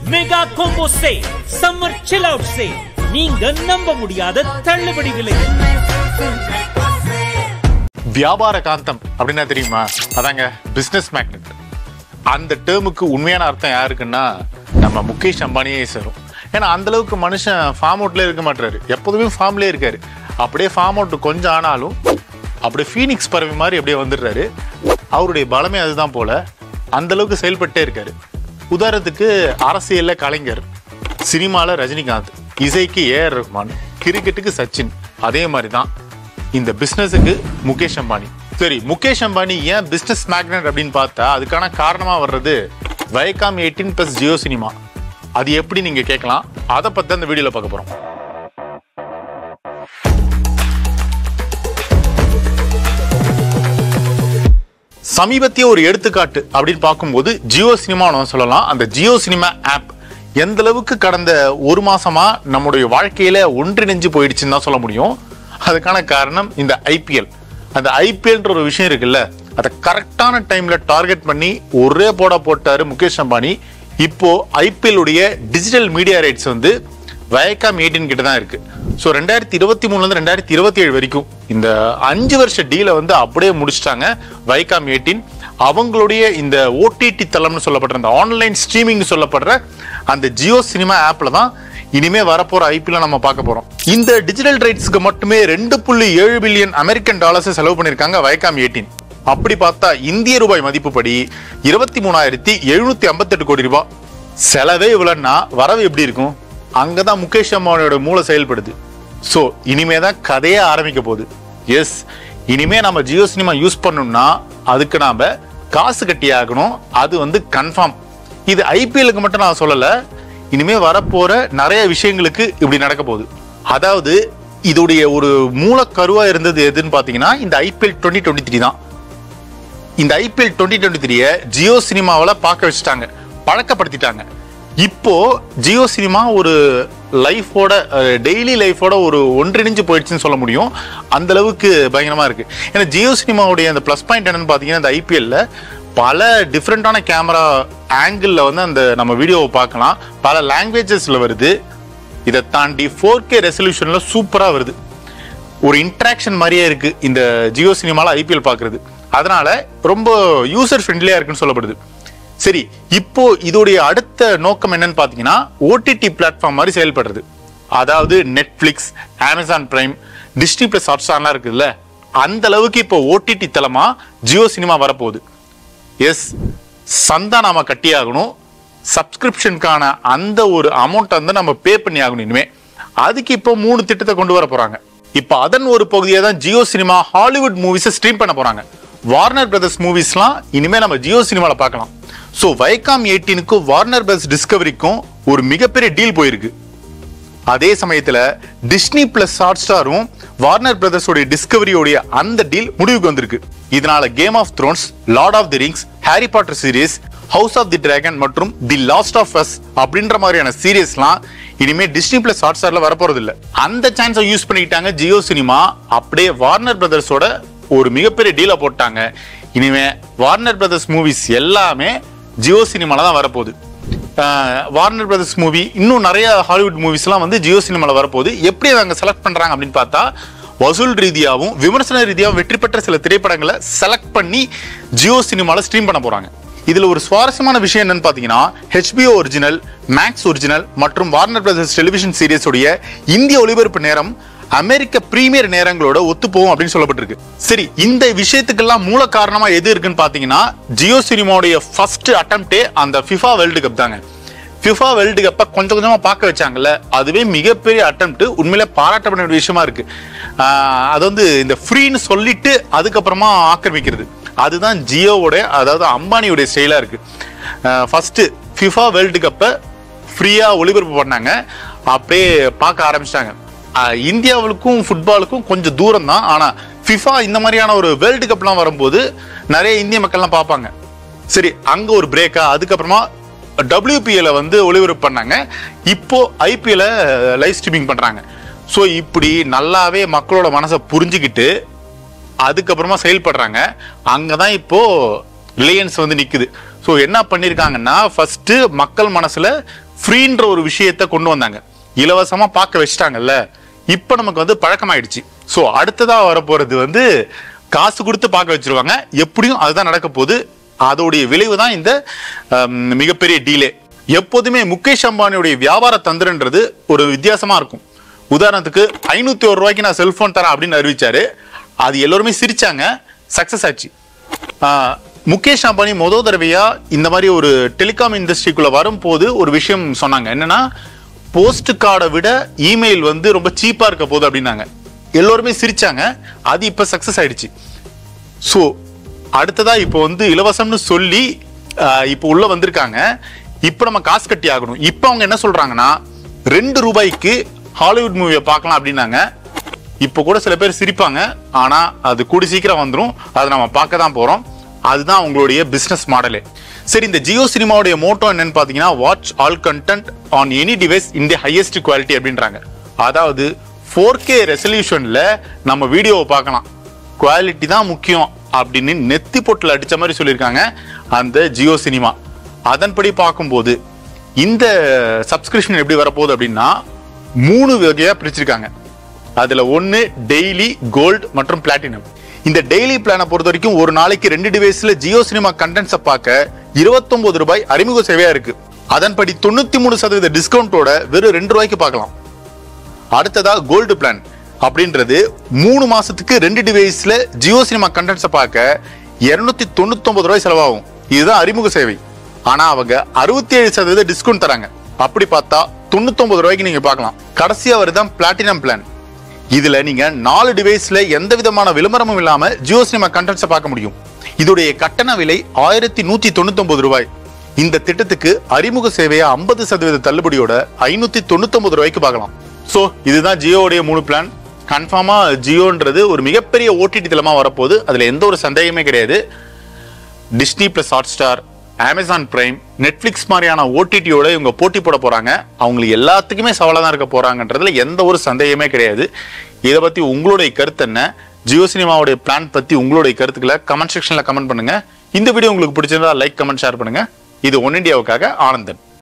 mega combo say summer chill out say நீங்க நம்ப முடியாத தள்ளுபடி விலையில் வியாபார காந்தம் அப்படின்னா தெரியுமா அதாங்க பிசினஸ் மேக்னெட் அந்த டேர்முக்கு உண்மையான அர்த்தம் யாருக்குன்னா நம்ம முகேஷ் அம்பானியே சேரும் ஏன்னா அந்த அளவுக்கு மனுஷன் ஃபார்ம் அவுட்ல இருக்க மாட்டாரு எப்போதுமே ஃபார்ம்லேயே இருக்காரு அப்படியே ஃபார்ம் அவுட் கொஞ்சம் ஆனாலும் அப்படியே ஃபீனிக்ஸ் பறவை மாதிரி அப்படியே வந்துடுறாரு அவருடைய பலமே அதுதான் போல அந்த அளவுக்கு செயல்பட்டே இருக்காரு உதாரணத்துக்கு அரசியல்ல கலைஞர் சினிமால ரஜினிகாந்த் இசைக்கு ஏஆர் ரஹ்மான் கிரிக்கெட்டுக்கு சச்சின் அதே மாதிரி தான் இந்த பிசினஸுக்கு முகேஷ் அம்பானி சரி முகேஷ் அம்பானி ஏன் பிசினஸ் மேக்னட் அப்படின்னு பார்த்தா அதுக்கான காரணமா வர்றது Viacom eighteen plus Jio Cinema அது எப்படி நீங்க கேட்கலாம் அதை பத்தி அந்த வீடியோல பார்க்க போறோம் சமீபத்திய ஒரு எடுத்துக்காட்டு அப்படின்னு பார்க்கும்போது ஜியோ சினிமா நம்ம சொல்லலாம் அந்த ஜியோ சினிமா ஆப் எந்த அளவுக்கு கடந்த ஒரு மாசமா நம்முடைய வாழ்க்கையில ஒன்றிணைஞ்சு போயிடுச்சுன்னு தான் சொல்ல முடியும் அதுக்கான காரணம் இந்த ஐபிஎல் அந்த ஐபிஎல்ன்ற ஒரு விஷயம் இருக்குல்ல அதை கரெக்டான டைம்ல டார்கெட் பண்ணி ஒரே போட போட்டாரு முகேஷ் அம்பானி இப்போ ஐபிஎல் உடைய டிஜிட்டல் மீடியா ரைட்ஸ் வந்து வயக்காம் எயிட்டின் கிட்ட தான் இருக்கு ஸோ ரெண்டாயிரத்தி இருபத்தி மூணுல இருந்து ரெண்டாயிரத்தி இருபத்தி ஏழு வரைக்கும் இந்த அஞ்சு வருஷ டீலை வந்து அப்படியே முடிச்சிட்டாங்க வைகாம் எயிட்டின் அவங்களுடைய இந்த ஓடிடி தளம்னு சொல்லப்படுற அந்த ஆன்லைன் ஸ்ட்ரீமிங் சொல்லப்படுற அந்த ஜியோ சினிமா ஆப்ல தான் இனிமே வரப்போற ஐபிஎல் நம்ம பார்க்க போறோம் இந்த டிஜிட்டல் ரைட்ஸ்க்கு மட்டுமே ரெண்டு புள்ளி ஏழு பில்லியன் அமெரிக்கன் டாலர்ஸ் செலவு பண்ணிருக்காங்க வைகாம் எயிட்டின் அப்படி பார்த்தா இந்திய ரூபாய் மதிப்புப்படி இருபத்தி மூணாயிரத்தி எழுநூத்தி ஐம்பத்தெட்டு கோடி ரூபாய் செலவே இவ்வளோன்னா வரவு எப்படி இருக்கும் அங்கதான் முகேஷ் அம்பானியோட மூளை செயல்படுது ஸோ இனிமே தான் கதையே ஆரம்பிக்க போகுது எஸ் இனிமே நம்ம ஜியோ சினிமா யூஸ் பண்ணணும்னா அதுக்கு நாம காசு கட்டி ஆகணும் அது வந்து கன்ஃபார்ம் இது ஐபிஎலுக்கு மட்டும் நான் சொல்லல இனிமே வரப்போற நிறைய விஷயங்களுக்கு இப்படி நடக்க போகுது அதாவது இதோடைய ஒரு மூலக்கருவா இருந்தது எதுன்னு பாத்தீங்கன்னா இந்த ஐபிஎல் டுவெண்ட்டி டுவெண்ட்டி த்ரீ தான் இந்த ஐபிஎல் டுவெண்ட்டி டுவெண்ட்டி த்ரீயை ஜியோ சினிமாவில் பார்க்க வச்சுட்டாங்க பழக்கப்படுத்திட்டாங்க இப்போ ஜியோ சினிமா ஒரு லைஃபோட டெய்லி லைஃபோட ஒரு ஒன்றிணைஞ்சு போயிடுச்சுன்னு சொல்ல முடியும் அந்த அளவுக்கு பயங்கரமா இருக்கு ஏன்னா ஜியோ சினிமாவுடைய அந்த ப்ளஸ் பாயிண்ட் என்னன்னு பார்த்தீங்கன்னா இந்த ஐபிஎல்ல பல டிஃப்ரெண்டான கேமரா ஆங்கிளில் வந்து அந்த நம்ம வீடியோவை பார்க்கலாம் பல லாங்குவேஜஸ்ல வருது இதை தாண்டி ஃபோர் கே ரெசல்யூஷன்ல சூப்பராக வருது ஒரு இன்ட்ராக்ஷன் மாதிரியே இருக்கு இந்த ஜியோ சினிமால ஐபிஎல் பார்க்கிறது அதனால ரொம்ப யூசர் ஃப்ரெண்ட்லியா இருக்குன்னு சொல்லப்படுது சரி இப்போ இதோடைய அடுத்த நோக்கம் என்னன்னு பாத்தீங்கன்னா ஓடிடி பிளாட்ஃபார்ம் மாதிரி செயல்படுறது அதாவது Netflix Amazon Prime Disney plus ஹாட்ஸ்டார்லாம் இருக்குதுல்ல அந்த அளவுக்கு இப்போ ஓடிடி தளமா ஜியோ சினிமா வரப்போகுது எஸ் சந்தா நாம கட்டியாகணும் சப்ஸ்கிரிப்ஷனுக்கான அந்த ஒரு அமௌண்ட் வந்து நம்ம பே பண்ணி ஆகணும் இனிமே அதுக்கு இப்போ மூணு திட்டத்தை கொண்டு வர போறாங்க இப்போ அதன் ஒரு பகுதியை தான் ஜியோ சினிமா ஹாலிவுட் மூவிஸை ஸ்ட்ரீம் பண்ண போறாங்க வார்னர் பிரதர்ஸ் மூவிஸ்லாம் இனிமே நம்ம ஜியோ சினிமாவில் பார்க்கலாம் ஸோ வைகாம் எயிட்டீனுக்கும் வார்னர் பிரதர்ஸ் டிஸ்கவரிக்கும் ஒரு மிகப்பெரிய டீல் போயிருக்கு அதே சமயத்துல டிஸ்னி பிளஸ் ஹாட் ஸ்டாரும் வார்னர் பிரதர்ஸோட டிஸ்கவரியோடைய அந்த டீல் முடிவுக்கு வந்திருக்கு இதனால Game of Thrones Lord of the Rings Harry Potter series House of the Dragon மற்றும் தி லாஸ்ட் ஆஃப் அஸ் அப்படின்ற மாதிரியான சீரியஸ்லாம் இனிமே டிஸ்னி பிளஸ் ஹாட் ஸ்டார்ல வரப்போறது இல்ல அந்த சான்ஸை யூஸ் பண்ணிக்கிட்டாங்க ஜியோ சினிமா அப்படியே வார்னர் பிரதர்ஸோட ஒரு மிகப்பெரிய டீலை போட்டாங்க இனிமே வார்னர் பிரதர்ஸ் மூவிஸ் எல்லாமே ஜியோ சினிமால தான் வரப்போகுது வார்னர் பிரதர்ஸ் மூவி இன்னும் நிறைய ஹாலிவுட் மூவிஸ்லாம் வந்து ஜியோ சினிமாவில் வரப்போகுது எப்படி அவங்க செலக்ட் பண்ணுறாங்க அப்படின்னு பார்த்தா வசூல் ரீதியாகவும் விமர்சன ரீதியாகவும் வெற்றி பெற்ற சில திரைப்படங்களை செலக்ட் பண்ணி ஜியோ சினிமாவில் ஸ்ட்ரீம் பண்ண போகிறாங்க இதில் ஒரு சுவாரஸ்யமான விஷயம் என்னன்னு பார்த்தீங்கன்னா ஹெச்பிஓ ஒரிஜினல் மேக்ஸ் ஒரிஜினல் மற்றும் வார்னர் பிரதர்ஸ் டெலிவிஷன் சீரிஸோடைய இந்திய ஒளிபரப்பு நேரம் அமெரிக்க பிரீமியர் நேரங்களோட ஒத்துப்போகும் அப்படின்னு சொல்லப்பட்டிருக்கு சரி இந்த விஷயத்துக்கெல்லாம் மூல காரணமா எது இருக்குன்னு பாத்தீங்கன்னா ஜியோ சினிமாவுடைய ஃபர்ஸ்ட் அட்டம்ப்டே அந்த ஃபிஃபா வேர்ல்டு கப் தாங்க ஃபிஃபா வேர்ல்டு கப்பை கொஞ்சம் கொஞ்சமா பார்க்க வச்சாங்கல்ல அதுவே மிகப்பெரிய அட்டம்ப்ட் உண்மையில பாராட்டப்பட வேண்டிய விஷயமா இருக்கு ஆஹ் அது வந்து இந்த ஃப்ரீன்னு சொல்லிட்டு அதுக்கப்புறமா ஆக்கிரமிக்கிறது அதுதான் ஜியோவோட அதாவது அம்பானியோடைய ஸ்டைலா இருக்கு ஃபர்ஸ்ட் ஃபிஃபா வேர்ல்டு கப்பை ஃப்ரீயா ஒளிபரப்பு பண்ணாங்க அப்படியே பார்க்க ஆரம்பிச்சிட்டாங்க ஆஹ் இந்தியாவுக்கும் ஃபுட்பாலுக்கும் கொஞ்சம் தூரம் தான் ஆனா ஃபிஃபா இந்த மாதிரியான ஒரு வேர்ல்டு கப்லாம் வரும்போது நிறைய இந்திய மக்கள்லாம் பார்ப்பாங்க சரி அங்க ஒரு பிரேக்கா அதுக்கப்புறமா WPL வந்து ஒளிபரப்பு பண்ணாங்க இப்போ ஐபிஎல் லைவ் ஸ்ட்ரீமிங் பண்றாங்க ஸோ இப்படி நல்லாவே மக்களோட மனசை புரிஞ்சுக்கிட்டு அதுக்கப்புறமா செயல்படுறாங்க அங்கதான் இப்போ ரிலையன்ஸ் வந்து நிக்குது ஸோ என்ன பண்ணியிருக்காங்கன்னா ஃபர்ஸ்ட் மக்கள் மனசுல ஃப்ரீன்ற ஒரு விஷயத்தை கொண்டு வந்தாங்க இலவசமா பார்க்க வச்சுட்டாங்கல்ல இப்போ நமக்கு வந்து பழக்கமாயிடுச்சு ஸோ அடுத்ததா வரப்போறது வந்து காசு கொடுத்து பார்க்க வச்சிருவாங்க எப்படியும் அதுதான் நடக்க போகுது அதோடைய விளைவு தான் இந்த ஹம், மிகப்பெரிய டீலே எப்போதுமே முகேஷ் அம்பானியுடைய வியாபார தந்திரன்றது ஒரு வித்தியாசமா இருக்கும் உதாரணத்துக்கு ஐநூத்தி ஒரு ரூபாய்க்கு நான் செல்போன் தரேன் அப்படின்னு அறிவிச்சாரு அது எல்லோருமே சிரிச்சாங்க சக்சஸ் ஆச்சு ஆஹ், முகேஷ் அம்பானி முத தடவையா இந்த மாதிரி ஒரு டெலிகாம் இண்டஸ்ட்ரிக்குள்ள வரும்போது ஒரு விஷயம் சொன்னாங்க என்னன்னா போஸ்ட் கார்டை விட இமெயில் வந்து ரொம்ப சீப்பா இருக்க போகுது அப்படின்னாங்க எல்லோருமே சிரிச்சாங்க அது இப்ப சக்சஸ் ஆயிடுச்சு ஸோ அடுத்ததா இப்போ வந்து இலவசம்னு சொல்லி ஆஹ், இப்போ உள்ள வந்திருக்காங்க இப்போ நம்ம காசு கட்டி ஆகணும் இப்போ அவங்க என்ன சொல்றாங்கன்னா ரெண்டு ரூபாய்க்கு ஹாலிவுட் மூவியை பார்க்கலாம் அப்படின்னாங்க இப்போ கூட சில பேர் சிரிப்பாங்க ஆனா அது கூடி சீக்கிரம் வந்துடும் அதை நம்ம பார்க்க தான் போறோம் அதுதான் உங்களுடைய பிசினஸ் மாடலே சரி இந்த ஜியோ சினிமாவுடைய மோட்டோ என்னன்னு பாத்தீங்கன்னா watch all content on any device in the highest quality அப்படின்றாங்க அதாவது ஃபோர் கே ரெசல்யூஷன்ல நம்ம வீடியோவை பார்க்கலாம் குவாலிட்டி தான் முக்கியம் அப்படின்னு நெத்தி பொட்டில் அடிச்ச மாதிரி சொல்லியிருக்காங்க அந்த ஜியோ சினிமா அதன்படி பார்க்கும்போது இந்த சப்ஸ்கிரிப்ஷன் எப்படி வரப்போகுது அப்படின்னா மூணு வகையா பிரிச்சிருக்காங்க அதுல ஒன்னு டெய்லி கோல்டு மற்றும் பிளாட்டினம் இந்த டெய்லி பிளானை பொறுத்த வரைக்கும் ஒரு நாளைக்கு ரெண்டு டிவைஸ்ல ஜியோ சினிமா கண்டென்ட்ஸை பார்க்க 29 ரூபாய் அறிமுக சேவையா இருக்கு அதன்படி தொண்ணூத்தி மூணு சதவீத டிஸ்கவுண்டோட வெறும் ரெண்டு ரூபாய்க்கு பார்க்கலாம் அடுத்ததா கோல்டு பிளான் அப்படின்றது மூணு மாசத்துக்கு ரெண்டு டிவைஸ்ல ஜியோ சினிமா கண்டென்ட்ஸை பார்க்க இருநூத்தி தொண்ணூத்தி ரூபாய் செலவாகும் இதுதான் அறிமுக சேவை ஆனா அவங்க அறுபத்தி ஏழு சதவீத டிஸ்கவுண்ட் தராங்க அப்படி பார்த்தா தொண்ணூத்தி ரூபாய்க்கு நீங்க பார்க்கலாம் கடைசியா வருதான் பிளாட்டினம் பிளான் இதுல நீங்க நாலு டிவைஸ்ல எந்த விதமான விளம்பரமும் இல்லாம ஜியோ சினிமா கண்டென்ட்ஸை பார்க்க முடியும் இதோடைய கட்டண விலை ஆயிரத்தி நூத்தி தொண்ணூத்தி ரூபாய் இந்த திட்டத்துக்கு அறிமுக சேவையை ஐம்பது சதவீத தள்ளுபடியோட ஐநூத்தி தொண்ணூத்தி ரூபாய்க்கு பார்க்கலாம் சோ இதுதான் ஜியோவுடைய மூணு பிளான் கன்ஃபார்மா ஜியோன்றது ஒரு மிகப்பெரிய ஓடிடி தளமா வரப்போகுது அதுல எந்த ஒரு சந்தேகமே கிடையாது Disney plus Hotstar Amazon Prime Netflix மாதிரியான ஓடிடியோட இவங்க போட்டி போட போறாங்க அவங்களுக்கு எல்லாத்துக்குமே சவாலாக தான் இருக்க போறாங்கன்றதுல எந்த ஒரு சந்தேகமே கிடையாது இதை பத்தி உங்களுடைய கருத்து என்ன ஜியோ சினிமாவுடைய பிளான் பத்தி உங்களுடைய கருத்துக்களை கமெண்ட் செக்ஷன்ல கமெண்ட் பண்ணுங்க இந்த வீடியோ உங்களுக்கு பிடிச்சிருந்தா லைக் கமெண்ட் ஷேர் பண்ணுங்க இது ஒன் இந்தியாவுக்காக ஆனந்தன்